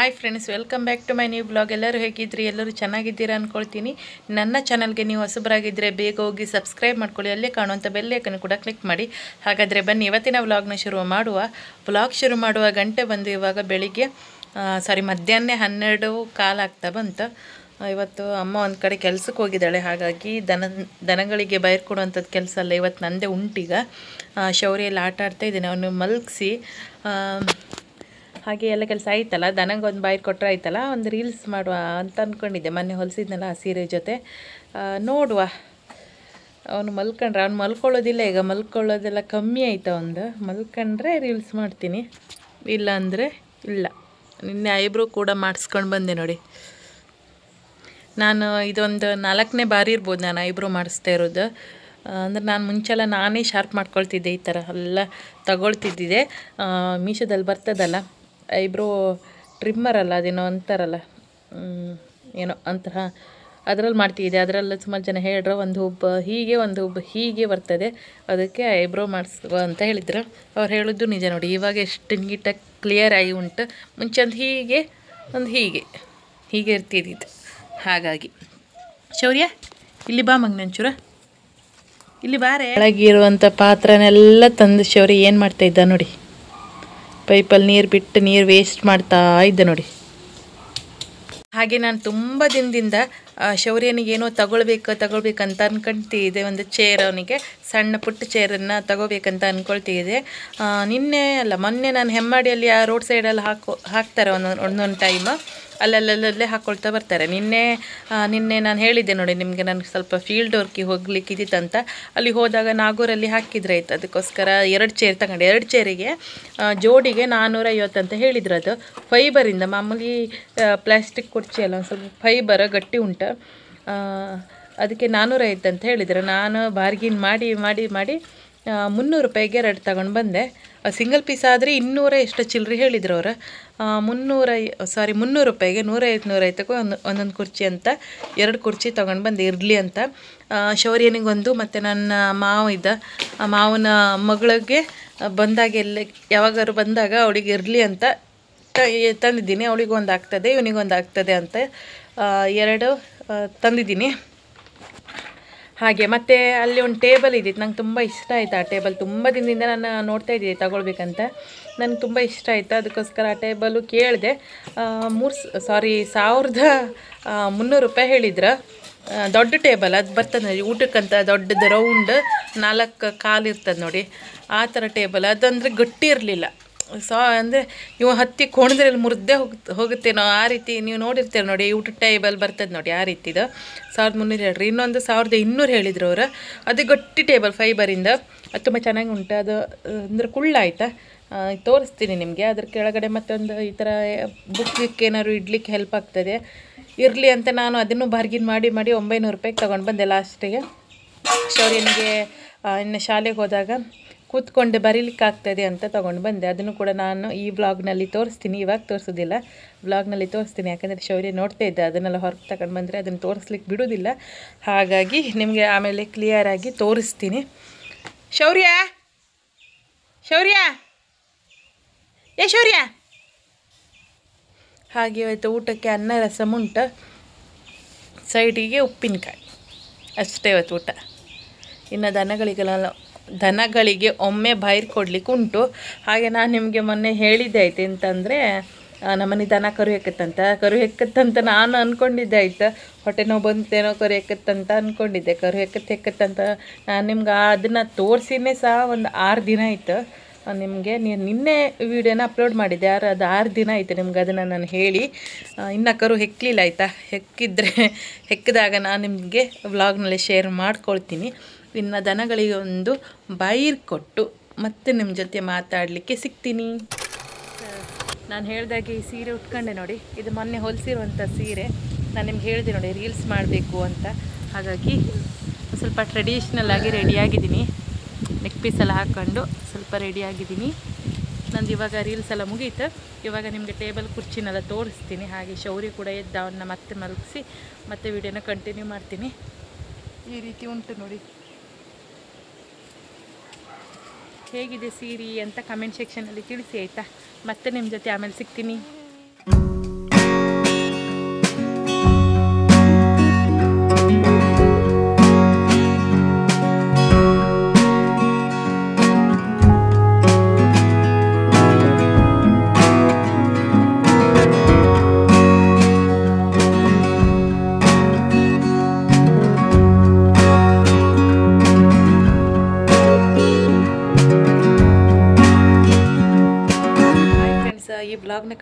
hi friends welcome back to my new blog ಎಲ್ಲರೂ ಹೇಗಿದ್ರಿ ಎಲ್ಲರೂ ಚೆನ್ನಾಗಿದ್ದೀರಾ ಅಂದ್ಕೊಳ್ತೀನಿ ನನ್ನ ಚಾನಲ್ಗೆ ನೀವು ಹೊಸಬರಾಗಿದ್ದರೆ ಬೇಗ ಹೋಗಿ ಸಬ್ಸ್ಕ್ರೈಬ್ ಮಾಡ್ಕೊಳ್ಳಿ ಅಲ್ಲೇ ಕಾಣುವಂಥ ಬೆಲ್ಲೈಕನ್ನು ಕೂಡ ಕ್ಲಿಕ್ ಮಾಡಿ ಹಾಗಾದರೆ ಬನ್ನಿ ಇವತ್ತಿನ ವ್ಲಾಗ್ನ ಶುರು ಮಾಡುವ ವ್ಲಾಗ್ ಶುರು ಮಾಡುವ ಗಂಟೆ ಬಂದು ಇವಾಗ ಬೆಳಿಗ್ಗೆ ಸಾರಿ ಮಧ್ಯಾಹ್ನ ಹನ್ನೆರಡು ಕಾಲಾಗ್ತಾ ಬಂತು ಆ, ಇವತ್ತು ಅಮ್ಮ ಒಂದು ಕಡೆ ಕೆಲಸಕ್ಕೆ ಹೋಗಿದ್ದಾಳೆ ಹಾಗಾಗಿ ದನ ದನಗಳಿಗೆ ಬೈರ್ ಕೊಡುವಂಥದ್ದು ಕೆಲಸ ಅಲ್ಲ ಇವತ್ತು ನಂದೇ ಉಂಟೀಗ ಆ, ಶೌರ್ಯಲ್ಲಿ ಆಟ ಆಡ್ತಾ ಇದ್ದೇನೆ ಅವನು ಮಲಗಿಸಿ ಹಾಗೆ ಎಲ್ಲ ಕೆಲಸ ಆಯ್ತಲ್ಲ ದನಗೆ ಒಂದು ಬಾಯಿ ಕೊಟ್ಟರೆ ಆಯ್ತಲ್ಲ ಒಂದು ರೀಲ್ಸ್ ಮಾಡುವ ಅಂತ ಅಂದ್ಕೊಂಡಿದ್ದೆ ಮೊನ್ನೆ ಹೊಲಿಸಿದ್ನಲ್ಲ ಆ ಸೀರೆ ಜೊತೆ ಆ, ನೋಡುವ ಅವನು ಮಲ್ಕೊಂಡ್ರೆ ಅವ್ನು ಮಲ್ಕೊಳ್ಳೋದಿಲ್ಲ ಈಗ ಮಲ್ಕೊಳ್ಳೋದೆಲ್ಲ ಕಮ್ಮಿ ಆಯ್ತಾ ಒಂದು ಮಲ್ಕೊಂಡ್ರೆ ರೀಲ್ಸ್ ಮಾಡ್ತೀನಿ ಇಲ್ಲ ಅಂದರೆ ಇಲ್ಲ ನಿನ್ನೆ ಐಬ್ರೋ ಕೂಡ ಮಾಡಿಸ್ಕೊಂಡು ಬಂದೆ ನೋಡಿ ನಾನು ಇದೊಂದು ನಾಲ್ಕನೇ ಬಾರಿ ಇರ್ಬೋದು ನಾನು ಐಬ್ರೋ ಮಾಡಿಸ್ತಾ ಇರೋದು ಅಂದರೆ ನಾನು ಮುಂಚೆಲ್ಲ ನಾನೇ ಶಾರ್ಪ್ ಮಾಡ್ಕೊಳ್ತಿದ್ದೆ ಈ ಥರ ಎಲ್ಲ ತಗೊಳ್ತಿದ್ದಿದ್ದೆ ಆ, ಮೀಶೋದಲ್ಲಿ ಬರ್ತದಲ್ಲ ಐಬ್ರೋ ಟ್ರಿಮ್ಮರ್ ಅಲ್ಲ ಅದೇನೋ ಅಂತಾರಲ್ಲ ಹ್ಮ್, ಏನೋ ಅಂತರ ಅದರಲ್ಲಿ ಮಾಡ್ತಿದ್ದೆ ಅದರಲ್ಲ ಸುಮಾರು ಜನ ಹೇಳ್ರು ಒಂದು ಹುಬ್ಬ ಹೀಗೆ ಒಂದು ಹುಬ್ಬ ಹೀಗೆ ಬರ್ತದೆ ಅದಕ್ಕೆ ಐಬ್ರೋ ಮಾಡಿಸುವ ಅಂತ ಹೇಳಿದ್ರು ಅವ್ರು ಹೇಳಿದ್ದು ನಿಜ ನೋಡಿ ಇವಾಗ ಎಷ್ಟು ನೀಟಾಗಿ ಕ್ಲಿಯರ್ ಆಗಿ ಉಂಟು ಮುಂಚೆ ಒಂದು ಹೀಗೆ ಒಂದು ಹೀಗೆ ಹೀಗೆ ಇರ್ತಿದ್ದಿದ್ದು ಹಾಗಾಗಿ ಶೌರ್ಯ ಇಲ್ಲಿ ಬಾ ಮಂಗ್ನಂಚೂರ ಇಲ್ಲಿ ಬಾರೆ ಒಳಗಿರುವಂಥ ಪಾತ್ರನೆಲ್ಲ ತಂದು ಶೌರ್ಯ ಏನು ಮಾಡ್ತಾ ಇದ್ದ ನೋಡಿ ಪೈಪಲ್ಲಿ ನೀರು ಬಿಟ್ಟು ನೀರು ವೇಸ್ಟ್ ಮಾಡ್ತಾ ಇದ್ದ ನೋಡಿ ಹಾಗೆ ನಾನು ತುಂಬ ದಿನದಿಂದ ಆ, ಶೌರ್ಯನಿಗೆ ಏನೋ ತಗೊಳ್ಬೇಕು ತಗೊಳ್ಬೇಕಂತ ಅನ್ಕೊಂತಿದ್ದೆ ಒಂದು ಚೇರ್ ಅವನಿಗೆ ಸಣ್ಣ ಪುಟ್ಟ ಚೇರನ್ನು ತಗೋಬೇಕಂತ ಅಂದ್ಕೊಳ್ತಿದ್ದೆ ಆ, ನಿನ್ನೆ ಅಲ್ಲ ಮೊನ್ನೆ ನಾನು ಹೆಮ್ಮಾಡಿಯಲ್ಲಿ ಆ ರೋಡ್ ಸೈಡಲ್ಲಿ ಹಾಕೋ ಹಾಕ್ತಾರೆ ಒಂದೊಂದು ಒಂದೊಂದು ಟೈಮ್ ಅಲ್ಲಲ್ಲಲ್ಲೇ ಹಾಕ್ಕೊಳ್ತಾ ಬರ್ತಾರೆ ನಿನ್ನೆ ಆ, ನಿನ್ನೆ ನಾನು ಹೇಳಿದ್ದೆ ನೋಡಿ ನಿಮಗೆ ನನಗೆ ಸ್ವಲ್ಪ ಫೀಲ್ಡ್ ವರ್ಕಿಗೆ ಹೋಗ್ಲಿಕ್ಕಿದ್ದಿತ್ತಂತ ಅಲ್ಲಿ ಹೋದಾಗ ನಾಗೂರಲ್ಲಿ ಹಾಕಿದ್ರೆ ಆಯ್ತು ಅದಕ್ಕೋಸ್ಕರ ಎರಡು ಚೇರ್ ತಗೊಂಡೆ ಎರಡು ಚೇರಿಗೆ ಆ, ಜೋಡಿಗೆ ನಾನ್ನೂರ ಐವತ್ತು ಅಂತ ಹೇಳಿದ್ರು ಅದು ಫೈಬರಿಂದ ಮಾಮೂಲಿ ಪ್ಲಾಸ್ಟಿಕ್ ಕುರ್ಚಿ ಅಲ್ಲ ಒಂದು ಸ್ವಲ್ಪ ಫೈಬರ್ ಗಟ್ಟಿ ಉಂಟು ಆ, ಅದಕ್ಕೆ ನಾನ್ನೂರೈವತ್ತು ಅಂತ ಹೇಳಿದರು ನಾನು ಬಾರ್ಗಿನ್ ಮಾಡಿ ಮಾಡಿ ಮಾಡಿ ಆ, ಮುನ್ನೂರು ರೂಪಾಯಿಗೆ ಎರಡು ತಗೊಂಡು ಬಂದೆ ಸಿಂಗಲ್ ಪೀಸ್ ಆದರೆ ಇನ್ನೂರ ಎಷ್ಟು ಚಿಲ್ಲರೆ ಹೇಳಿದ್ರು ಅವರು ಮುನ್ನೂರ ಸಾರಿ ಮುನ್ನೂರು ರೂಪಾಯಿಗೆ ನೂರೈವತ್ತು ನೂರೈವತ್ತಕ್ಕೂ ಒಂದು ಒಂದೊಂದು ಕುರ್ಚಿ ಅಂತ ಎರಡು ಕುರ್ಚಿ ತೊಗೊಂಡು ಬಂದೆ ಇರಲಿ ಅಂತ ಆ, ಶೌರ್ಯನಿಗೊಂದು ಮತ್ತು ನನ್ನ ಮಾವ ಇದ್ದ ಆ ಮಾವನ ಮಗಳಿಗೆ ಬಂದಾಗ ಎಲ್ಲ ಯಾವಾಗಾದ್ರು ಬಂದಾಗ ಅವಳಿಗೆ ಇರಲಿ ಅಂತ ತ- ಎ- ತಂದಿದ್ದೀನಿ ಅವಳಿಗೆ ಒಂದು ಆಗ್ತದೆ ಇವನಿಗೊಂದು ಆಗ್ತದೆ ಅಂತ ಆ, ಎರಡು ಆ, ತಂದಿದ್ದೀನಿ ಹಾಗೆ ಮತ್ತು ಅಲ್ಲಿ ಒಂದು ಟೇಬಲ್ ಇದ್ದಿತ್ತು ನಂಗೆ ತುಂಬ ಇಷ್ಟ ಆಯಿತು ಆ ಟೇಬಲ್ ತುಂಬ ದಿನದಿಂದ ನಾನು ನೋಡ್ತಾ ಇದ್ದೆ ತಗೊಳ್ಬೇಕಂತ ನನಗೆ ತುಂಬ ಇಷ್ಟ ಆಯಿತು ಅದಕ್ಕೋಸ್ಕರ ಆ ಟೇಬಲು ಕೇಳಿದೆ ಮೂರು ಸಾರಿ ಸಾವಿರದ ಆ, ಮುನ್ನೂರು ರೂಪಾಯಿ ಹೇಳಿದ್ರು ಆ, ದೊಡ್ಡ ಟೇಬಲ್ ಅದು ಬರ್ತದೆ ನೋಡಿ ಊಟಕ್ಕಂತ ದೊಡ್ಡದು ರೌಂಡ್ ನಾಲ್ಕು ಕಾಲು ಇರ್ತದೆ ನೋಡಿ ಆ ಥರ ಟೇಬಲ್ ಅದಂದರೆ ಗಟ್ಟಿ ಇರಲಿಲ್ಲ ಸಾ ಅಂದರೆ ಇವ ಹತ್ತಿ ಕೋಣದ್ರಲ್ಲಿ ಮುರಿದೇ ಹೋಗ್ ಹೋಗುತ್ತೇನೋ ಆ ರೀತಿ ನೀವು ನೋಡಿರ್ತೀರ ನೋಡಿ ಊಟ ಟೇಬಲ್ ಬರ್ತದೆ ನೋಡಿ ಆ ರೀತಿದು ಸಾವಿರದ ಮುನ್ನೂರು ಹೇಳ್ರಿ ಇನ್ನೊಂದು ಸಾವಿರದ ಇನ್ನೂರು ಹೇಳಿದ್ರು ಅವರು ಅದು ಗಟ್ಟಿ ಟೇಬಲ್ ಫೈಬರಿಂದ ಅದು ತುಂಬ ಚೆನ್ನಾಗಿ ಉಂಟು ಅದು ಅಂದರೆ ಕುಳ್ಳಾಯ್ತಾ ಆ, ತೋರಿಸ್ತೀನಿ ನಿಮಗೆ ಅದ್ರ ಕೆಳಗಡೆ ಮತ್ತೊಂದು ಈ ಥರ ಬುಕ್ಕಿಗೆ ಏನಾದ್ರು ಇಡ್ಲಿಕ್ಕೆ ಹೆಲ್ಪ್ ಆಗ್ತದೆ ಇರಲಿ ಅಂತ ನಾನು ಅದನ್ನು ಬಾರ್ಗಿನ್ ಮಾಡಿ ಮಾಡಿ ಒಂಬೈನೂರು ರೂಪಾಯಿಗೆ ತೊಗೊಂಡು ಬಂದೆ ಲಾಸ್ಟಿಗೆ ಶೌರ್ಯನಿಗೆ ಆ, ಇನ್ನು ಶಾಲೆಗೆ ಹೋದಾಗ ಕೂತ್ಕೊಂಡು ಬರೀಲಿಕ್ಕೆ ಆಗ್ತದೆ ಅಂತ ತೊಗೊಂಡು ಬಂದೆ ಅದನ್ನು ಕೂಡ ನಾನು ಈ ಬ್ಲಾಗ್ನಲ್ಲಿ ತೋರಿಸ್ತೀನಿ ಇವಾಗ ತೋರಿಸೋದಿಲ್ಲ ಬ್ಲಾಗ್ನಲ್ಲಿ ತೋರಿಸ್ತೀನಿ ಯಾಕಂದರೆ ಶೌರ್ಯ ನೋಡ್ತಾ ಇದ್ದೆ ಅದನ್ನೆಲ್ಲ ಹೊರಗೆ ತಗೊಂಡು ಬಂದರೆ ಅದನ್ನು ತೋರಿಸ್ಲಿಕ್ಕೆ ಬಿಡೋದಿಲ್ಲ ಹಾಗಾಗಿ ನಿಮಗೆ ಆಮೇಲೆ ಕ್ಲಿಯರಾಗಿ ತೋರಿಸ್ತೀನಿ ಶೌರ್ಯ ಶೌರ್ಯ ಏ ಶೌರ್ಯ ಹಾಗೆ ಇವತ್ತು ಊಟಕ್ಕೆ ಅನ್ನ ರಸಂ ಉಂಟು ಸೈಡಿಗೆ ಉಪ್ಪಿನಕಾಯಿ ಅಷ್ಟೇ ಇವತ್ತು ಊಟ ಇನ್ನು ದನಗಳಿಗೆಲ್ಲ ದನಗಳಿಗೆ ಒಮ್ಮೆ ಬೈರ್ ಕೊಡ್ಲಿಕ್ಕೆ ಉಂಟು ಹಾಗೆ ನಾನು ನಿಮಗೆ ಮೊನ್ನೆ ಹೇಳಿದ್ದೆ ಆಯ್ತು ಎಂತಂದರೆ ನಮ್ಮನೆ ದನ ಕರು ಹೆಕ್ಕತ್ತಂತ ಕರು ಹೆಕ್ಕತ್ತಂತ ನಾನು ಅಂದ್ಕೊಂಡಿದ್ದೆ ಆಯ್ತು ಹೊಟ್ಟೆ ನೋವು ಬಂತೇನೋ ಕರು ಹೆಕ್ಕತ್ತಂತ ಅಂದ್ಕೊಂಡಿದ್ದೆ ಕರು ಹೆಕ್ಕತ್ತು ಹೆಕ್ಕತ್ತಂತ ನಾನು ನಿಮ್ಗೆ ಅದನ್ನು ತೋರಿಸಿನೇ ಸಹ ಒಂದು ಆರು ದಿನ ಆಯಿತು ನಿಮಗೆ ನೀವು ನಿನ್ನೆ ವಿಡಿಯೋನ ಅಪ್ಲೋಡ್ ಮಾಡಿದ್ದೆ ಯಾರು ಅದು ಆರು ದಿನ ಆಯಿತು ನಿಮ್ಗೆ ಅದನ್ನು ನಾನು ಹೇಳಿ ಆ, ಇನ್ನು ಕರು ಹೆಕ್ಕಲಿಲ್ಲ ಆಯಿತಾ ಹೆಕ್ಕಿದ್ರೆ ಹೆಕ್ಕಿದಾಗ ನಾನು ನಿಮಗೆ ವ್ಲಾಗ್ನಲ್ಲಿ ಶೇರ್ ಮಾಡ್ಕೊಳ್ತೀನಿ ಇನ್ನು ದನಗಳಿಗೆ ಒಂದು ಬೈರ್ ಕೊಟ್ಟು ಮತ್ತೆ ನಿಮ್ಮ ಜೊತೆ ಮಾತಾಡಲಿಕ್ಕೆ ಸಿಗ್ತೀನಿ ನಾನು ಹೇಳಿದಾಗೆ ಈ ಸೀರೆ ಉಟ್ಕೊಂಡೆ ನೋಡಿ ಇದು ಮೊನ್ನೆ ಹೊಲಿಸಿರುವಂಥ ಸೀರೆ ನಾನು ನಿಮ್ಗೆ ಹೇಳಿದೆ ನೋಡಿ ರೀಲ್ಸ್ ಮಾಡಬೇಕು ಅಂತ ಹಾಗಾಗಿ ಒಂದ್ ಸ್ವಲ್ಪ ಟ್ರೆಡಿಷ್ನಲ್ ಆಗಿ ರೆಡಿಯಾಗಿದ್ದೀನಿ ನೆಕ್ ಪೀಸ್ ಎಲ್ಲ ಹಾಕ್ಕೊಂಡು ಸ್ವಲ್ಪ ರೆಡಿಯಾಗಿದ್ದೀನಿ ನಂದು ಇವಾಗ ರೀಲ್ಸ್ ಎಲ್ಲ ಮುಗೀತು ಇವಾಗ ನಿಮಗೆ ಟೇಬಲ್ ಕುರ್ಚಿನೆಲ್ಲ ತೋರಿಸ್ತೀನಿ ಹಾಗೆ ಶೌರ್ಯ ಕೂಡ ಎದ್ದು ಅವನ್ನ ಮತ್ತೆ ಮಲಗಿಸಿ ಮತ್ತೆ ವಿಡಿಯೋನ ಕಂಟಿನ್ಯೂ ಮಾಡ್ತೀನಿ ಈ ರೀತಿ ಉಂಟು ನೋಡಿ ಹೇಗಿದೆ ಸೀರೆ ಅಂತ ಕಮೆಂಟ್ ಸೆಕ್ಷನಲ್ಲಿ ತಿಳಿಸಿ ಆಯಿತಾ ಮತ್ತೆ ನಿಮ್ಮ ಜೊತೆ ಆಮೇಲೆ ಸಿಗ್ತೀನಿ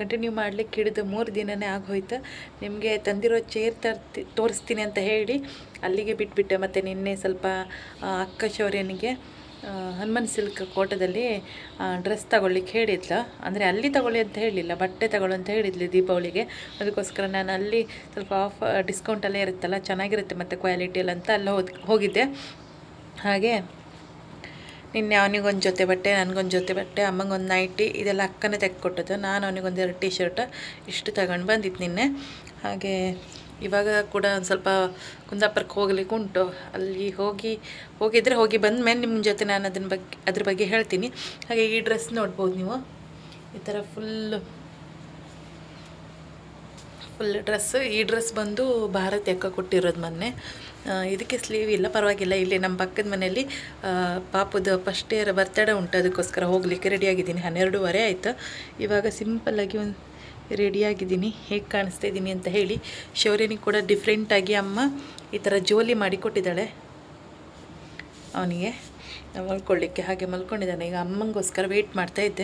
ಕಂಟಿನ್ಯೂ ಮಾಡಲಿಕ್ಕೆ ಹಿಡಿದು ಮೂರು ದಿನನೇ ಆಗೋಯ್ತು ನಿಮಗೆ ತಂದಿರೋ ಚೇರ್ ತರ್ತಿ ತೋರಿಸ್ತೀನಿ ಅಂತ ಹೇಳಿ ಅಲ್ಲಿಗೆ ಬಿಟ್ಬಿಟ್ಟೆ ಮತ್ತು ನಿನ್ನೆ ಸ್ವಲ್ಪ ಆ, ಅಕ್ಕ ಶೌರ್ಯನಿಗೆ ಆ, ಹನುಮನ್ ಸಿಲ್ಕ್ ಕೋಟದಲ್ಲಿ ಡ್ರೆಸ್ ತಗೊಳ್ಳಿಕ್ಕೆ ಹೇಳಿದ್ಲು ಅಂದರೆ ಅಲ್ಲಿ ತಗೊಳ್ಳಿ ಅಂತ ಹೇಳಿಲ್ಲ ಬಟ್ಟೆ ತಗೊಳ್ಳು ಅಂತ ಹೇಳಿದ್ಲು ದೀಪಾವಳಿಗೆ ಅದಕ್ಕೋಸ್ಕರ ನಾನು ಅಲ್ಲಿ ಸ್ವಲ್ಪ ಆಫ್ ಡಿಸ್ಕೌಂಟಲ್ಲೇ ಇರುತ್ತಲ್ಲ ಚೆನ್ನಾಗಿರುತ್ತೆ ಮತ್ತು ಕ್ವಾಲಿಟಿ ಎಲ್ಲ ಅಂತ ಅಲ್ಲಿ ಹೋದ್ ಹೋಗಿದ್ದೆ ಹಾಗೆ ನಿನ್ನೆ ಅವನಿಗೊಂದು ಜೊತೆ ಬಟ್ಟೆ ನನಗೊಂದು ಜೊತೆ ಬಟ್ಟೆ ಅಮ್ಮಂಗೊಂದು ನೈಟಿ ಇದೆಲ್ಲ ಅಕ್ಕನೇ ತೆಗೆದುಕೊಟ್ಟದ್ದು ನಾನು ಅವನಿಗೊಂದು ಎರಡು ಟೀ ಶರ್ಟ್ ಇಷ್ಟು ತಗೊಂಡು ಬಂದಿದ್ದು ನಿನ್ನೆ ಹಾಗೆ ಇವಾಗ ಕೂಡ ಒಂದು ಸ್ವಲ್ಪ ಕುಂದಾಪುರಕ್ಕೆ ಹೋಗ್ಲಿಕ್ಕೆ ಉಂಟು ಅಲ್ಲಿ ಹೋಗಿ ಹೋಗಿದ್ರೆ ಹೋಗಿ ಬಂದ ಮೇಲೆ ನಿಮ್ಮ ಜೊತೆ ನಾನು ಅದನ್ನ ಬಗ್ಗೆ ಅದ್ರ ಬಗ್ಗೆ ಹೇಳ್ತೀನಿ ಹಾಗೆ ಈ ಡ್ರೆಸ್ ನೋಡ್ಬೋದು ನೀವು ಈ ಥರ ಫುಲ್ಲು ಫುಲ್ ಡ್ರೆಸ್ ಈ ಡ್ರೆಸ್ ಬಂದು ಭಾರತ್ ಅಕ್ಕ ಕೊಟ್ಟಿರೋದು ಮೊನ್ನೆ ಆ, ಇದಕ್ಕೆ ಸ್ಲೀವ್ ಇಲ್ಲ ಪರವಾಗಿಲ್ಲ ಇಲ್ಲಿ ನಮ್ಮ ಪಕ್ಕದ ಮನೆಯಲ್ಲಿ ಆ, ಪಾಪುದು ಫಸ್ಟ್ ಇಯರ್ ಬರ್ತಡೇ ಉಂಟು ಅದಕ್ಕೋಸ್ಕರ ಹೋಗಲಿಕ್ಕೆ ರೆಡಿಯಾಗಿದ್ದೀನಿ ಹನ್ನೆರಡೂವರೆ ಆಯಿತು ಇವಾಗ ಸಿಂಪಲ್ಲಾಗಿ ಒಂದು ರೆಡಿಯಾಗಿದ್ದೀನಿ ಹೇಗೆ ಕಾಣಿಸ್ತಾ ಇದ್ದೀನಿ ಅಂತ ಹೇಳಿ ಶೌರ್ಯನಿಗೆ ಕೂಡ ಡಿಫ್ರೆಂಟಾಗಿ ಅಮ್ಮ ಈ ಥರ ಜೋಲಿ ಮಾಡಿ ಕೊಟ್ಟಿದ್ದಾಳೆ ಅವನಿಗೆ ಮಲ್ಕೊಳ್ಳಿಕ್ಕೆ ಹಾಗೆ ಮಲ್ಕೊಂಡಿದ್ದಾನೆ ಈಗ ಅಮ್ಮಂಗೋಸ್ಕರ ವೆಯ್ಟ್ ಮಾಡ್ತಾ ಇದ್ದೆ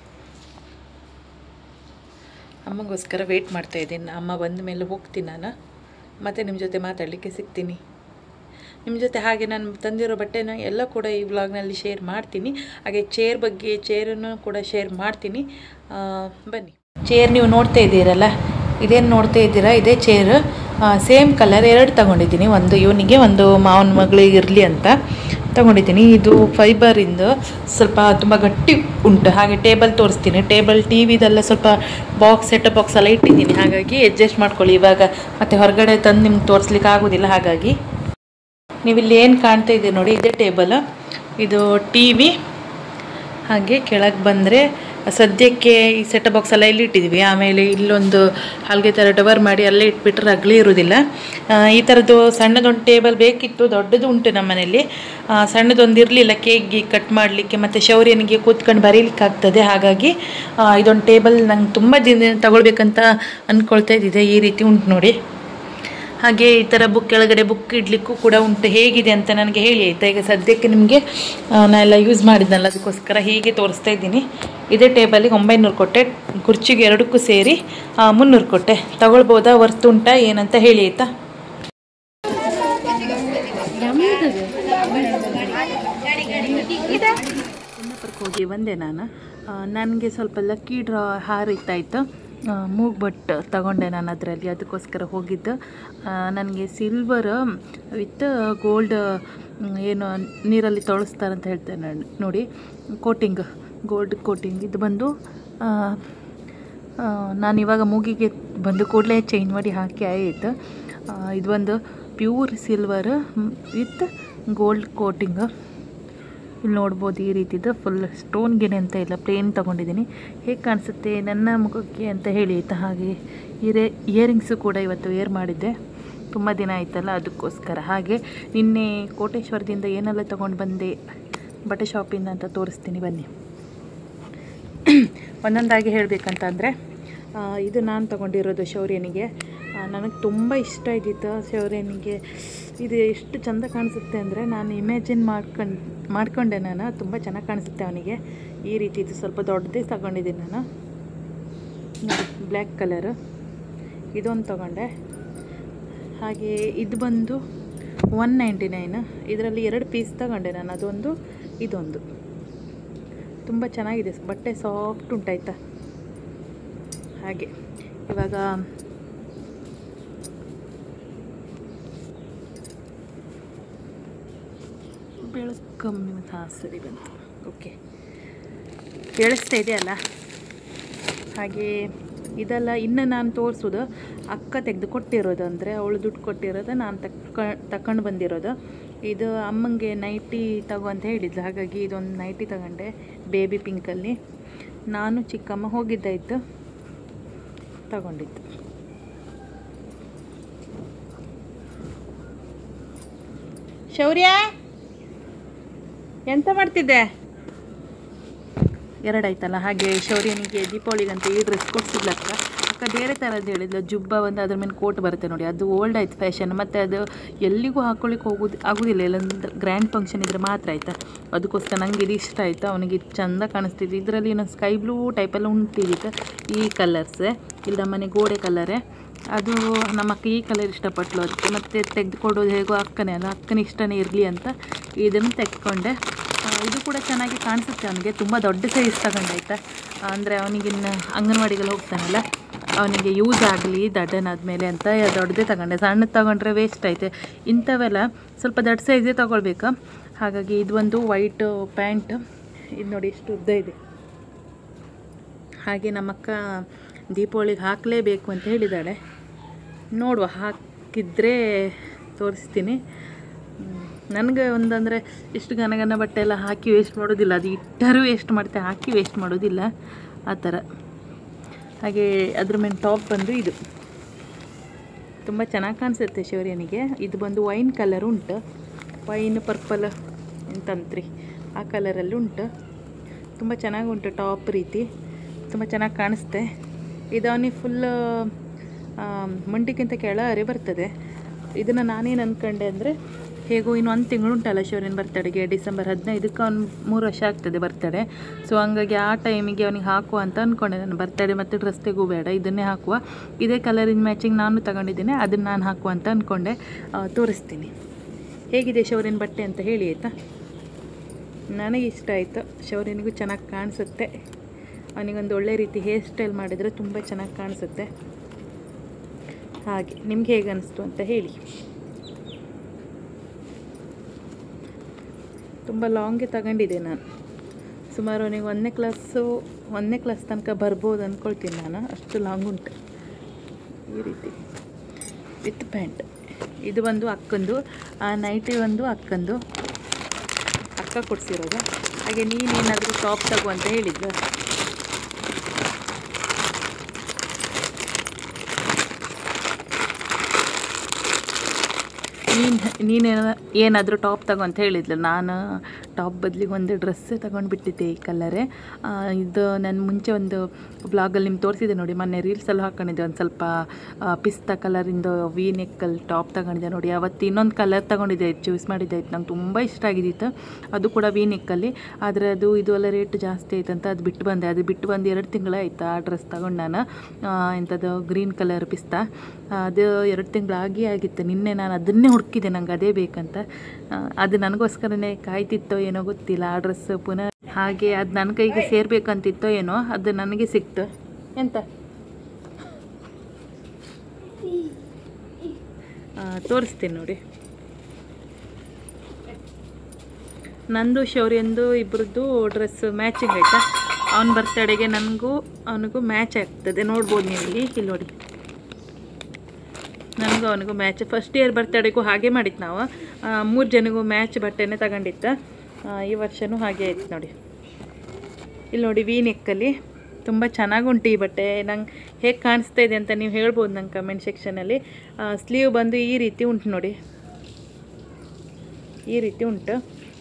ಅಮ್ಮಂಗೋಸ್ಕರ ವೆಯ್ಟ್ ಮಾಡ್ತಾ ಇದ್ದೀನಿ ಅಮ್ಮ ಬಂದ ಮೇಲೆ ಹೋಗ್ತೀನಿ ನಾನು ಮತ್ತೆ ನಿಮ್ಮ ಜೊತೆ ಮಾತಾಡಲಿಕ್ಕೆ ಸಿಗ್ತೀನಿ ನಿಮ್ಮ ಜೊತೆ ಹಾಗೆ ನಾನು ತಂದಿರೋ ಬಟ್ಟೆನ ಎಲ್ಲ ಕೂಡ ಈ ವ್ಲಾಗ್ನಲ್ಲಿ ಶೇರ್ ಮಾಡ್ತೀನಿ ಹಾಗೆ ಚೇರ್ ಬಗ್ಗೆ ಚೇರನ್ನು ಕೂಡ ಶೇರ್ ಮಾಡ್ತೀನಿ ಆ, ಬನ್ನಿ ಚೇರ್ ನೀವು ನೋಡ್ತಾ ಇದ್ದೀರಲ್ಲ ಇದೇನು ನೋಡ್ತಾ ಇದ್ದೀರಾ ಇದೇ ಚೇರ್ ಸೇಮ್ ಕಲರ್ ಎರಡು ತಗೊಂಡಿದ್ದೀನಿ ಒಂದು ಇವನಿಗೆ ಒಂದು ಮಾವನ ಮಗಳಿಗೆ ಇರಲಿ ಅಂತ ತಗೊಂಡಿದ್ದೀನಿ ಇದು ಫೈಬರಿಂದ ಸ್ವಲ್ಪ ತುಂಬ ಗಟ್ಟಿ ಉಂಟು ಹಾಗೆ ಟೇಬಲ್ ತೋರಿಸ್ತೀನಿ ಟೇಬಲ್ ಟಿ ವಿದೆಲ್ಲ ಸ್ವಲ್ಪ ಬಾಕ್ಸ್ ಸೆಟ್ ಬಾಕ್ಸ್ ಎಲ್ಲ ಇಟ್ಟಿದ್ದೀನಿ ಹಾಗಾಗಿ ಅಡ್ಜಸ್ಟ್ ಮಾಡ್ಕೊಳ್ಳಿ ಇವಾಗ ಮತ್ತೆ ಹೊರಗಡೆ ತಂದು ನಿಮ್ಗೆ ತೋರಿಸ್ಲಿಕ್ಕೆ ಆಗೋದಿಲ್ಲ ಹಾಗಾಗಿ ನೀವಿಲ್ಲಿ ಏನು ಕಾಣ್ತಾ ಇದ್ದೀರಿ ನೋಡಿ ಇದೇ ಟೇಬಲ್ ಇದು ಟಿ ವಿ ಹಾಗೆ ಕೆಳಗೆ ಬಂದರೆ ಸದ್ಯಕ್ಕೆ ಈ ಸೆಟ್ ಬಾಕ್ಸ್ ಎಲ್ಲ ಇಲ್ಲಿ ಇಟ್ಟಿದ್ವಿ ಆಮೇಲೆ ಇಲ್ಲೊಂದು ಹಲ್ಗೆ ಥರ ಡವರ್ ಮಾಡಿ ಅಲ್ಲೇ ಇಟ್ಬಿಟ್ರೆ ಅಗಲಿ ಇರೋದಿಲ್ಲ ಆ, ಈ ಥರದ್ದು ಸಣ್ಣದೊಂದು ಟೇಬಲ್ ಬೇಕಿತ್ತು ದೊಡ್ಡದು ಉಂಟು ನಮ್ಮ ಮನೇಲಿ ಆ, ಸಣ್ಣದೊಂದು ಇರಲಿಲ್ಲ ಕೇಕ್ಗೆ ಕಟ್ ಮಾಡಲಿಕ್ಕೆ ಮತ್ತು ಶೌರ್ಯನಿಗೆ ಕೂತ್ಕೊಂಡು ಬರೀಲಿಕ್ಕೆ ಆಗ್ತದೆ ಹಾಗಾಗಿ ಆ, ಇದೊಂದು ಟೇಬಲ್ ನಂಗೆ ತುಂಬ ದಿನ ತಗೊಳ್ಬೇಕಂತ ಅಂದ್ಕೊಳ್ತಾ ಇದ್ದಿದ್ದೆ ಈ ರೀತಿ ಉಂಟು ನೋಡಿ ಹಾಗೆ ಈ ಥರ ಬುಕ್ ಕೆಳಗಡೆ ಬುಕ್ ಇಡಲಿಕ್ಕೂ ಕೂಡ ಉಂಟು ಹೇಗಿದೆ ಅಂತ ನನಗೆ ಹೇಳಿ ಆಯಿತಾ ಈಗ ಸದ್ಯಕ್ಕೆ ನಿಮಗೆ ನಾ ಎಲ್ಲ ಯೂಸ್ ಮಾಡಿದ್ನಲ್ಲ ಅದಕ್ಕೋಸ್ಕರ ಹೀಗೆ ತೋರಿಸ್ತಾ ಇದ್ದೀನಿ ಇದೇ ಟೇಬಲಿಗೆ ಒಂಬೈನೂರು ಕೊಟ್ಟೆ ಕುರ್ಚಿಗೆ ಎರಡಕ್ಕೂ ಸೇರಿ ಆ, ಮುನ್ನೂರು ಕೊಟ್ಟೆ ತಗೊಳ್ಬೋದಾ ವರ್ತ್ ಉಂಟಾ ಏನಂತ ಹೇಳಿ ಆಯಿತಾ ಕುಂದಾಪುರಕ್ಕೆ ಹೋಗಿ ಬಂದೆ ನಾನು ನನಗೆ ಸ್ವಲ್ಪ ಲಕ್ಕಿ ಡ್ರಾ ಹಾರಿತ್ತಾಯಿತು ಮೂಗ್ ಬಟ್ ತಗೊಂಡೆ ನಾನು ಅದರಲ್ಲಿ ಅದಕ್ಕೋಸ್ಕರ ಹೋಗಿದ್ದು ನನಗೆ ಸಿಲ್ವರ್ ವಿತ್ ಗೋಲ್ಡ್ ಏನು ನೀರಲ್ಲಿ ತೊಳಸ್ತಾರಂತ ಹೇಳ್ತೇನೆ ನಾನು ನೋಡಿ ಕೋಟಿಂಗ್ ಗೋಲ್ಡ್ ಕೋಟಿಂಗ್ ಇದು ಬಂದು ಆ, ಆ, ನಾನು ಇವಾಗ ಮೂಗಿಗೆ ಬಂದು ಕೂಡಲೇ ಚೇಂಜ್ ಮಾಡಿ ಹಾಕಿ ಆಯಿತು ಆ, ಇದು ಒಂದು pure silver with gold coating ಇಲ್ಲಿ ನೋಡ್ಬೋದು ಈ ರೀತಿದು ಫುಲ್ ಸ್ಟೋನ್ ಗೆನೆ ಅಂತ ಇಲ್ಲ ಪ್ಲೇನ್ ತೊಗೊಂಡಿದ್ದೀನಿ ಹೇಗೆ ಕಾಣಿಸುತ್ತೆ ನನ್ನ ಮುಖಕ್ಕೆ ಅಂತ ಹೇಳಿ ಆಯಿತಾ ಹಾಗೆ ಇಯರೇ ಇಯರಿಂಗ್ಸು ಕೂಡ ಇವತ್ತು ವೇರ್ ಮಾಡಿದ್ದೆ ತುಂಬ ದಿನ ಆಯ್ತಲ್ಲ ಅದಕ್ಕೋಸ್ಕರ ಹಾಗೆ ನಿನ್ನೆ ಕೋಟೇಶ್ವರದಿಂದ ಏನೆಲ್ಲ ತೊಗೊಂಡು ಬಂದೆ ಬಟ್ಟೆ ಶಾಪಿಂದ ಅಂತ ತೋರಿಸ್ತೀನಿ ಬನ್ನಿ ಒಂದೊಂದಾಗಿ ಹೇಳಬೇಕಂತಂದರೆ ಇದು ನಾನು ತಗೊಂಡಿರೋದು ಶೌರ್ಯನಿಗೆ ನನಗೆ ತುಂಬ ಇಷ್ಟ ಇದ್ದಿತ್ತು ಶೌರ್ಯನಿಗೆ ಇದು ಎಷ್ಟು ಚಂದ ಕಾಣಿಸುತ್ತೆ ಅಂದರೆ ನಾನು ಇಮ್ಯಾಜಿನ್ ಮಾಡ್ಕೊಂಡು ಮಾಡ್ಕೊಂಡೆ ನಾನು ತುಂಬ ಚೆನ್ನಾಗಿ ಕಾಣಿಸುತ್ತೆ ಅವನಿಗೆ ಈ ರೀತಿ ಇದು ಸ್ವಲ್ಪ ದೊಡ್ಡದೇ ತಗೊಂಡಿದ್ದೀನಿ ನಾನು ನೋಡಿ ಬ್ಲ್ಯಾಕ್ ಕಲರು ಇದೊಂದು ತಗೊಂಡೆ ಹಾಗೆ ಇದು ಬಂದು ಒನ್ ನೈಂಟಿ ನೈನ್ ಇದರಲ್ಲಿ ಎರಡು ಪೀಸ್ ತಗೊಂಡೆ ನಾನು ಅದೊಂದು ಇದೊಂದು ತುಂಬ ಚೆನ್ನಾಗಿದೆ ಬಟ್ಟೆ ಸಾಫ್ಟ್ ಉಂಟಾಯ್ತಾ ಹಾಗೆ ಇವಾಗ ಬೆಳಕು ಕಮ್ಮಿ ಮತ್ತು ಹಾಂ ಸರಿ ಬಂತು ಓಕೆ ಕೇಳಿಸ್ತಾ ಇದೆಯಲ್ಲ ಹಾಗೆ ಇದೆಲ್ಲ ಇನ್ನು ನಾನು ತೋರಿಸೋದು ಅಕ್ಕ ತೆಗೆದು ಕೊಟ್ಟಿರೋದು ಅಂದರೆ ಅವಳು ದುಡ್ಡು ಕೊಟ್ಟಿರೋದು ನಾನು ತಕ್ಕ ತಕೊಂಡು ಬಂದಿರೋದು ಇದು ಅಮ್ಮಂಗೆ ನೈಟಿ ತಗೋ ಅಂತ ಹೇಳಿದ್ಲು ಹಾಗಾಗಿ ಇದೊಂದು ನೈಟಿ ತಗೊಂಡೆ ಬೇಬಿ ಪಿಂಕಲ್ಲಿ ನಾನು ಚಿಕ್ಕಮ್ಮ ಹೋಗಿದ್ದಾಯಿತು ತಗೊಂಡಿದ್ದು ಶೌರ್ಯ ಎಂತ ಮಾಡ್ತಿದ್ದೆ ಎರಡಾಯ್ತಲ್ಲ ಹಾಗೆ ಶೌರ್ಯನಿಗೆ ದೀಪಾವಳಿಗಂತ ಈ ಡ್ರೆಸ್ ಕೊಡ್ಸಿದ್ಲ ಅಕ್ಕ ಅಕ್ಕ ಬೇರೆ ಥರ ಅಂತ ಹೇಳಿದ್ಲು ಜುಬ್ಬ ಒಂದು ಅದ್ರ ಮೇಲೆ ಕೋಟ್ ಬರುತ್ತೆ ನೋಡಿ ಅದು ಓಲ್ಡ್ ಆಯ್ತು ಫ್ಯಾಷನ್ ಮತ್ತು ಅದು ಎಲ್ಲಿಗೂ ಹಾಕ್ಕೊಳ್ಳಿಕ್ಕೆ ಹೋಗೋದು ಆಗೋದಿಲ್ಲ ಇಲ್ಲೊಂದು ಗ್ರ್ಯಾಂಡ್ ಫಂಕ್ಷನ್ ಇದ್ರೆ ಮಾತ್ರ ಆಯಿತಾ ಅದಕ್ಕೋಸ್ಕರ ನಂಗೆ ಇದು ಇಷ್ಟ ಆಯಿತು ಅವನಿಗೆ ಇದು ಚಂದ ಕಾಣಿಸ್ತಿದ್ದು ಇದರಲ್ಲಿ ಇನ್ನೊಂದು ಸ್ಕೈ ಬ್ಲೂ ಟೈಪೆಲ್ಲ ಉಂಟಿದ್ದಿತ್ತು ಈ ಕಲರ್ಸ್ ಇಲ್ಲಿ ನಮ್ಮನೆ ಗೋಡೆ ಕಲರೇ ಅದು ನಮ್ಮ ಅಕ್ಕ ಈ ಕಲರ್ ಇಷ್ಟಪಟ್ಲು ಅದಕ್ಕೆ ಮತ್ತು ತೆಗೆದುಕೊಡೋದು ಹೇಗೋ ಅಕ್ಕನೇ ಅಲ್ಲ ಅಕ್ಕನ ಇಷ್ಟನೇ ಇರಲಿ ಅಂತ ಇದನ್ನು ತೆಗೆದುಕೊಂಡೆ ಇದು ಕೂಡ ಚೆನ್ನಾಗಿ ಕಾಣಿಸುತ್ತೆ ಅವನಿಗೆ ತುಂಬ ದೊಡ್ಡ ಸೈಜ್ ತಗೊಂಡೆ ಆಯಿತಾ ಅಂದರೆ ಅವನಿಗಿನ್ನು ಅಂಗನವಾಡಿಗೆಲ್ಲ ಹೋಗ್ತಾನಲ್ಲ ಅವನಿಗೆ ಯೂಸ್ ಆಗಲಿ ದಡ್ಡನಾದ್ಮೇಲೆ ಅಂತ ದೊಡ್ಡದೇ ತಗೊಂಡೆ ಸಣ್ಣದು ತಗೊಂಡ್ರೆ ವೇಸ್ಟ್ ಐತೆ ಇಂಥವೆಲ್ಲ ಸ್ವಲ್ಪ ದೊಡ್ಡ ಸೈಜೇ ತಗೊಳ್ಬೇಕು ಹಾಗಾಗಿ ಇದು ಒಂದು ವೈಟ್ ಪ್ಯಾಂಟ್ ಇದು ನೋಡಿ ಎಷ್ಟು ಉದ್ದ ಇದೆ ಹಾಗೆ ನಮ್ಮಕ್ಕ ದೀಪಾವಳಿಗೆ ಹಾಕಲೇಬೇಕು ಅಂತ ಹೇಳಿದ್ದಾಳೆ ನೋಡುವ ಹಾಕಿದರೆ ತೋರಿಸ್ತೀನಿ ನನಗೆ ಒಂದಂದರೆ ಇಷ್ಟು ಘನಘನ ಬಟ್ಟೆ ಎಲ್ಲ ಹಾಕಿ ವೇಸ್ಟ್ ಮಾಡೋದಿಲ್ಲ ಅದು ಇಟ್ಟರೂ ವೇಸ್ಟ್ ಮಾಡ್ತೆ ಹಾಕಿ ವೇಸ್ಟ್ ಮಾಡೋದಿಲ್ಲ ಆ ಥರ ಹಾಗೆ ಅದ್ರ ಮೇಲೆ ಟಾಪ್ ಬಂದು ಇದು ತುಂಬ ಚೆನ್ನಾಗಿ ಕಾಣಿಸುತ್ತೆ ಶೌರ್ಯನಿಗೆ ಇದು ಬಂದು ವೈನ್ ಕಲರ್ ಉಂಟು ವೈನ್ ಪರ್ಪಲ್ ಎಂತಂತ್ರಿ ಆ ಕಲರಲ್ಲಿ ಉಂಟು ತುಂಬ ಚೆನ್ನಾಗಿ ಉಂಟು ಟಾಪ್ ರೀತಿ ತುಂಬ ಚೆನ್ನಾಗಿ ಕಾಣಿಸುತ್ತೆ ಇದು ಅವನಿಗೆ ಫುಲ್ ಮಂಡಿಗಿಂತ ಕೆಳಗರೆ ಬರ್ತದೆ ಇದನ್ನು ನಾನೇನು ಅಂದ್ಕೊಂಡೆ ಅಂದರೆ ಹೇಗೋ ಇನ್ನು ಒಂದು ತಿಂಗಳು ಉಂಟಲ್ಲ ಶೌರ್ಯನ ಬರ್ತಡೆಗೆ ಡಿಸೆಂಬರ್ ಹದಿನೈದಕ್ಕೆ ಅವ್ನು ಮೂರು ವರ್ಷ ಆಗ್ತದೆ ಬರ್ತಡೆ ಸೊ ಹಂಗಾಗಿ ಆ ಟೈಮಿಗೆ ಅವನಿಗೆ ಹಾಕುವ ಅಂತ ಅಂದ್ಕೊಂಡೆ ನಾನು ಬರ್ತಡೆ ಮತ್ತು ಡ್ರೆಸ್ ತೆಗೂ ಬೇಡ ಇದನ್ನೇ ಹಾಕುವ ಇದೇ ಕಲರಿನ ಮ್ಯಾಚಿಂಗ್ ನಾನು ತಗೊಂಡಿದ್ದೇನೆ ಅದನ್ನು ನಾನು ಹಾಕುವ ಅಂತ ಅಂದ್ಕೊಂಡೆ ಆ, ತೋರಿಸ್ತೀನಿ ಹೇಗಿದೆ ಶೌರ್ಯನ ಬಟ್ಟೆ ಅಂತ ಹೇಳಿ ಆಯಿತಾ ನನಗೆ ಇಷ್ಟ ಆಯಿತು ಶೌರ್ಯನಿಗೂ ಚೆನ್ನಾಗಿ ಕಾಣಿಸುತ್ತೆ ಅವನಿಗೊಂದು ಒಳ್ಳೆ ರೀತಿ ಹೇರ್ ಸ್ಟೈಲ್ ಮಾಡಿದರೆ ತುಂಬ ಚೆನ್ನಾಗಿ ಕಾಣಿಸುತ್ತೆ ಹಾಗೆ ನಿಮ್ಗೆ ಹೇಗೆ ಅನಿಸ್ತು ಅಂತ ಹೇಳಿ ತುಂಬ ಲಾಂಗೆ ತಗೊಂಡಿದ್ದೆ ನಾನು ಸುಮಾರು ಅವನಿಗೆ ಒಂದನೇ ಕ್ಲಾಸು ಒಂದನೇ ಕ್ಲಾಸ್ ತನಕ ಬರ್ಬೋದು ಅಂದ್ಕೊಳ್ತೀನಿ ನಾನು ಅಷ್ಟು ಲಾಂಗ್ ಉಂಟು ಈ ರೀತಿ ವಿತ್ ಪ್ಯಾಂಟ್ ಇದು ಒಂದು ಅಕ್ಕಂದು ಆ ನೈಟಿ ಒಂದು ಅಕ್ಕಂದು ಅಕ್ಕ ಕೊಡಿಸಿರೋದು ಹಾಗೆ ನೀನೇನಾದರೂ ಟಾಪ್ ತಗೋ ಅಂತ ಹೇಳಿದ್ಲು ನೀನು ನೀನೇನ ಏನಾದರೂ ಟಾಪ್ ತಗೋ ಅಂತ ಹೇಳಿದ್ಲು ನಾನು ಟಾಪ್ ಬದಲಿಗೆ ಒಂದು ಡ್ರೆಸ್ಸೇ ತಗೊಂಡ್ಬಿಟ್ಟಿದ್ದೆ ಈ ಕಲರೇ ಆ, ಇದು ನಾನು ಮುಂಚೆ ಒಂದು ಬ್ಲಾಗಲ್ಲಿ ನಿಮ್ಗೆ ತೋರಿಸಿದೆ ನೋಡಿ ಮೊನ್ನೆ ರೀಲ್ಸಲ್ಲಿ ಹಾಕೊಂಡಿದ್ದೆ ಒಂದು ಸ್ವಲ್ಪ ಆ, ಪಿಸ್ತಾ ಕಲರಿಂದು ವಿ ನೆಕ್ಕಲ್ಲಿ ಟಾಪ್ ತಗೊಂಡಿದ್ದೆ ನೋಡಿ ಅವತ್ತು ಇನ್ನೊಂದು ಕಲರ್ ತಗೊಂಡಿದ್ದೆ ಚೂಸ್ ಮಾಡಿದ್ದೆ ಆಯ್ತು ನಂಗೆ ತುಂಬ ಇಷ್ಟ ಆಗಿದ್ದಿತ್ತು ಅದು ಕೂಡ ವಿ ನೆಕ್ಕಲ್ಲಿ ಆದರೆ ಅದು ಇದು ಎಲ್ಲ ರೇಟ್ ಜಾಸ್ತಿ ಆಯ್ತಂತ ಅದು ಬಿಟ್ಟು ಬಂದೆ ಅದು ಬಿಟ್ಟು ಬಂದು ಎರಡು ತಿಂಗಳಾಯ್ತು ಆ ಡ್ರೆಸ್ ತಗೊಂಡು ನಾನು ಆ, ಎಂಥದ್ದು ಗ್ರೀನ್ ಕಲರ್ ಪಿಸ್ತಾ ಅದು ಎರಡು ತಿಂಗಳಾಗಿ ಆಗಿತ್ತು ನಿನ್ನೆ ನಾನು ಅದನ್ನೇ ಹುಡುಕಿದೆ ನಂಗೆ ಅದೇ ಬೇಕಂತ ಆ, ಅದು ನನಗೋಸ್ಕರನೇ ಕಾಯ್ತಿತ್ತೋ ಏನೋ ಗೊತ್ತಿಲ್ಲ ಆ ಡ್ರೆಸ್ ಪುನಃ ಹಾಗೆ ಅದು ನನ್ನ ಕೈಗೆ ಸೇರಬೇಕಂತಿತ್ತೋ ಏನೋ ಅದು ನನಗೆ ಸಿಕ್ತು ಎಂತ ಆ, ತೋರಿಸ್ತೀನಿ ನೋಡಿ ನಂದು ಶೌರ್ಯಂದು ಇಬ್ಬರದ್ದು ಡ್ರೆಸ್ ಮ್ಯಾಚಿಂಗ್ ಆಯಿತಾ ಅವನ ಬರ್ತಡೆಗೆ ನನಗೂ ಅವನಿಗೂ ಮ್ಯಾಚ್ ಆಗ್ತದೆ ನೋಡ್ಬೋದು ನೀವು ಇಲ್ಲಿ ಇಲ್ಲಿ ನೋಡಿ ನನಗೂ ಅವನಿಗೂ ಮ್ಯಾಚ್ ಫಸ್ಟ್ ಇಯರ್ ಬರ್ತಡೆಗೂ ಹಾಗೆ ಮಾಡಿತ್ತು ನಾವು ಮೂರು ಜನಗೂ ಮ್ಯಾಚ್ ಬಟ್ಟೆನೇ ತಗೊಂಡಿತ್ತು ಆ, ಈ ವರ್ಷವೂ ಹಾಗೆ ಆಯ್ತು ನೋಡಿ ಇಲ್ಲಿ ನೋಡಿ ವಿ ನೆಕ್ಕಲ್ಲಿ ತುಂಬ ಚೆನ್ನಾಗುಂಟು ಈ ಬಟ್ಟೆ ನಂಗೆ ಹೇಗೆ ಕಾಣಿಸ್ತಾ ಇದೆ ಅಂತ ನೀವು ಹೇಳ್ಬೋದು ನಂಗೆ ಕಮೆಂಟ್ ಸೆಕ್ಷನಲ್ಲಿ ಸ್ಲೀವ್ ಬಂದು ಈ ರೀತಿ ಉಂಟು ನೋಡಿ ಈ ರೀತಿ ಉಂಟು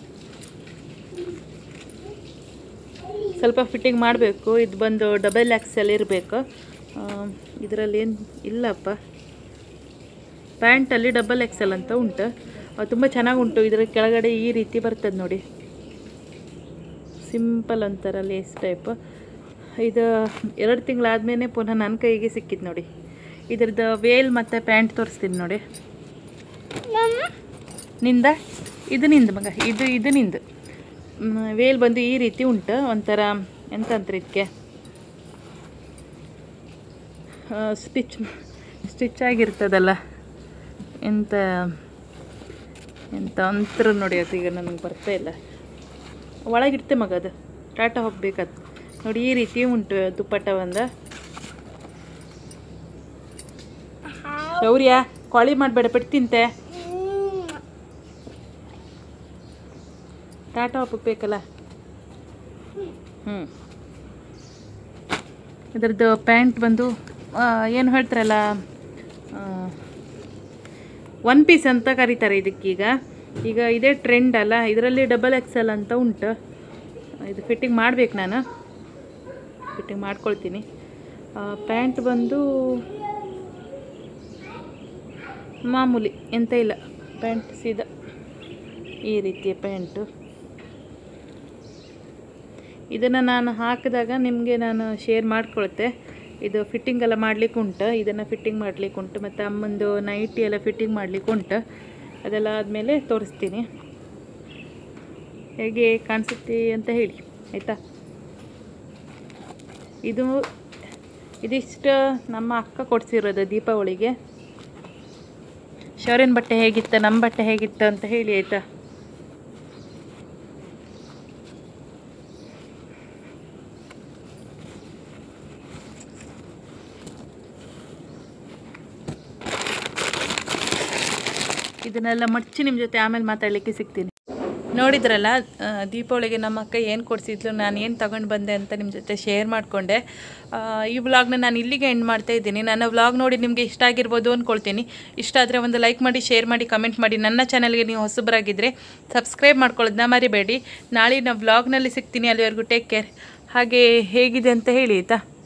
ಸ್ವಲ್ಪ ಫಿಟ್ಟಿಂಗ್ ಮಾಡಬೇಕು ಇದು ಬಂದು ಡಬಲ್ ಎಕ್ಸೆಲ್ ಇರಬೇಕು ಇದರಲ್ಲಿ ಏನು ಇಲ್ಲಪ್ಪ ಪ್ಯಾಂಟಲ್ಲಿ ಡಬಲ್ ಎಕ್ಸೆಲ್ ಅಂತ ಉಂಟು ತುಂಬ ಚೆನ್ನಾಗಿ ಉಂಟು ಇದರ ಕೆಳಗಡೆ ಈ ರೀತಿ ಬರ್ತದೆ ನೋಡಿ ಸಿಂಪಲ್ ಅಂತಾರ ಲೇಸ್ ಟೈಪ್ ಇದು ಎರಡು ತಿಂಗಳಾದ್ಮೇಲೆ ಪುನಃ ನನ್ನ ಕೈಗೆ ಸಿಕ್ಕಿತ್ತು ನೋಡಿ ಇದ್ರದ್ದು ವೇಲ್ ಮತ್ತು ಪ್ಯಾಂಟ್ ತೋರಿಸ್ತೀನಿ ನೋಡಿ ನಿಂದ ಇದು ನಿಂದು ಮಗ ಇದು ಇದು ನಿಂದು ಮ್, ವೇಲ್ ಬಂದು ಈ ರೀತಿ ಉಂಟು ಒಂಥರ ಎಂತ ಅಂತಾರೆ ಇದಕ್ಕೆ ಸ್ಟಿಚ್ ಸ್ಟಿಚ್ ಆಗಿರ್ತದಲ್ಲ ಎಂತ ಎಂತ ಅಂತರ ನೋಡಿ ಅದು ಈಗ ನನಗೆ ಬರ್ತಾ ಇಲ್ಲ ಒಳಗಿಡ್ತೆ ಮಗ ಅದು ಟಾಟಾ ಹೋಗ್ಬೇಕದು ನೋಡಿ ಈ ರೀತಿ ಉಂಟು ದುಪ್ಪಟ್ಟ ಒಂದ ಶೌರ್ಯ ಕೋಳಿ ಮಾಡಬೇಡ ಪೆಟ್ಟು ತಿಂತೆ ಟಾಟಾ ಹೋಗ್ಬೇಕಲ್ಲ ಹ್ಞೂ ಇದರದ್ದು ಪ್ಯಾಂಟ್ ಬಂದು ಆ, ಏನು ಹೇಳ್ತಾರಲ್ಲ ಒನ್ ಪೀಸ್ ಅಂತ ಕರೀತಾರೆ ಇದಕ್ಕೀಗ ಈಗ ಇದೇ ಟ್ರೆಂಡ್ ಅಲ್ಲ ಇದರಲ್ಲಿ ಡಬಲ್ ಎಕ್ಸೆಲ್ ಅಂತ ಉಂಟು ಇದು ಫಿಟ್ಟಿಂಗ್ ಮಾಡ್ಬೇಕು ನಾನು ಫಿಟ್ಟಿಂಗ್ ಮಾಡ್ಕೊಳ್ತೀನಿ ಪ್ಯಾಂಟ್ ಬಂದು ಮಾಮೂಲಿ ಎಂತ ಇಲ್ಲ ಪ್ಯಾಂಟ್ ಸೀದಾ ಈ ರೀತಿಯ ಪ್ಯಾಂಟು ಇದನ್ನು ನಾನು ಹಾಕಿದಾಗ ನಿಮಗೆ ನಾನು ಶೇರ್ ಮಾಡ್ಕೊಳ್ತೆ ಇದು ಫಿಟ್ಟಿಂಗ್ ಎಲ್ಲ ಮಾಡಲಿಕ್ಕೆ ಉಂಟು ಇದನ್ನು ಫಿಟ್ಟಿಂಗ್ ಮಾಡಲಿಕ್ಕೆ ಉಂಟು ಮತ್ತು ಅಮ್ಮಂದು ನೈಟಿ ಎಲ್ಲ ಫಿಟ್ಟಿಂಗ್ ಮಾಡಲಿಕ್ಕೆ ಉಂಟು ಅದೆಲ್ಲ ಆದಮೇಲೆ ತೋರಿಸ್ತೀನಿ ಹೇಗೆ ಕಾಣಿಸುತ್ತೆ ಅಂತ ಹೇಳಿ ಆಯಿತಾ ಇದು ಇದಿಷ್ಟು ನಮ್ಮ ಅಕ್ಕ ಕೊಡಿಸಿರೋದು ದೀಪಾವಳಿಗೆ ಶೌರ್ಯನ ಬಟ್ಟೆ ಹೇಗಿತ್ತು ನಮ್ಮ ಬಟ್ಟೆ ಹೇಗಿತ್ತು ಅಂತ ಹೇಳಿ ಆಯಿತಾ ಇದನ್ನೆಲ್ಲ ಮಡ್ಚಿ ನಿಮ್ಮ ಜೊತೆ ಆಮೇಲೆ ಮಾತಾಡಲಿಕ್ಕೆ ಸಿಗ್ತೀನಿ ನೋಡಿದ್ರಲ್ಲ ಆ, ದೀಪಾವಳಿಗೆ ನಮ್ಮ ಅಕ್ಕ ಏನು ಕೊಡಿಸಿದ್ಲು ನಾನು ಏನು ತಗೊಂಡು ಬಂದೆ ಅಂತ ನಿಮ್ಮ ಜೊತೆ ಶೇರ್ ಮಾಡಿಕೊಂಡೆ ಈ ವ್ಲಾಗ್ನ ನಾನು ಇಲ್ಲಿಗೆ ಎಂಡ್ ಮಾಡ್ತಾ ಇದ್ದೀನಿ ನನ್ನ ವ್ಲಾಗ್ ನೋಡಿ ನಿಮಗೆ ಇಷ್ಟ ಆಗಿರ್ಬೋದು ಅಂದ್ಕೊಳ್ತೀನಿ ಇಷ್ಟ ಆದರೆ ಒಂದು ಲೈಕ್ ಮಾಡಿ ಶೇರ್ ಮಾಡಿ ಕಮೆಂಟ್ ಮಾಡಿ ನನ್ನ ಚಾನಲ್ಗೆ ನೀವು ಹೊಸಬರಾಗಿದ್ದರೆ ಸಬ್ಸ್ಕ್ರೈಬ್ ಮಾಡ್ಕೊಳ್ಳೋದನ್ನ ಮರಿಬೇಡಿ ನಾಳಿನ ವ್ಲಾಗ್ನಲ್ಲಿ ಸಿಗ್ತೀನಿ ಅಲ್ಲಿವರೆಗೂ ಟೇಕ್ ಕೇರ್ ಹಾಗೆ ಹೇಗಿದೆ ಅಂತ ಹೇಳಿ ಆಯಿತಾ